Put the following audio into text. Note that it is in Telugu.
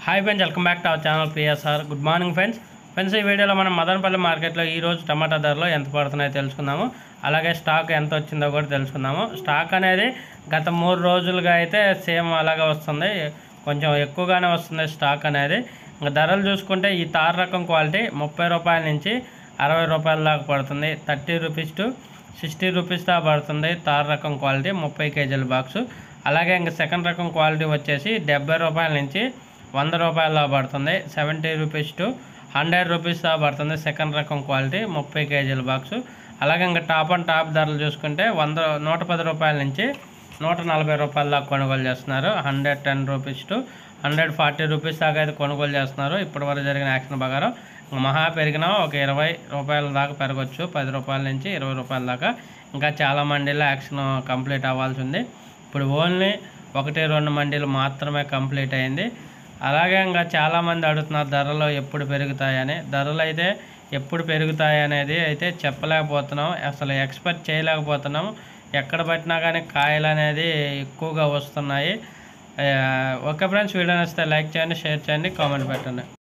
hi friends welcome back to our channel PSR good morning friends friends ఈ వీడియోలో మనం మదనపల్లి మార్కెట్లో ఈ రోజు టమాటా ధరలు ఎంత పడుతున్నాయో తెలుసుకుందాము అలాగే స్టాక్ ఎంత వచ్చిందో కూడా తెలుసుకుందాము స్టాక్ అనేది గత మూడు రోజులుగా అయితే సేమ్ అలాగే వస్తుంది కొంచెం ఎక్కువగానే వస్తుంది స్టాక్ అనేది ఇంకా ధరలు చూసుకుంటే ఈ తార్ రకం క్వాలిటీ ముప్పై రూపాయల నుంచి అరవై రూపాయల దాకా పడుతుంది thirty rupees to sixty rupees దాకా పడుతుంది తార్ రకం క్వాలిటీ ముప్పై కేజీల బాక్సు అలాగే ఇంకా సెకండ్ రకం క్వాలిటీ వచ్చేసి డెబ్బై రూపాయల నుంచి వంద రూపాయల పడుతుంది seventy rupees to hundred rupees దాకా పడుతుంది సెకండ్ రకం క్వాలిటీ ముప్పై కేజీల బాక్సు అలాగే ఇంకా టాప్ అండ్ టాప్ ధరలు చూసుకుంటే వంద నూట పది రూపాయల నుంచి నూట నలభై రూపాయల దాకా కొనుగోలు చేస్తున్నారు hundred ten rupees to hundred forty rupees దాకా అయితే కొనుగోలు చేస్తున్నారు ఇప్పటి వరకు జరిగిన యాక్షన్ ప్రకారం మహా పెరిగినా ఒక ఇరవై రూపాయల దాకా పెరగచ్చు పది రూపాయల నుంచి ఇరవై రూపాయల దాకా ఇంకా చాలా మండీలో యాక్షన్ కంప్లీట్ అవ్వాల్సి ఉంది ఇప్పుడు ఓన్లీ ఒకటి రెండు మండీలు మాత్రమే కంప్లీట్ అయింది అలాగే ఇంకా చాలామంది అడుగుతున్నారు ధరలు ఎప్పుడు పెరుగుతాయని ధరలు అయితే ఎప్పుడు పెరుగుతాయి అనేది అయితే చెప్పలేకపోతున్నాం అసలు ఎక్స్పెక్ట్ చేయలేకపోతున్నాం ఎక్కడ పట్టినా కానీ కాయలు అనేది ఎక్కువగా వస్తున్నాయి ఆ, ఓకే ఫ్రెండ్స్ వీడియో నచ్చితే లైక్ చేయండి షేర్ చేయండి కామెంట్ పెట్టండి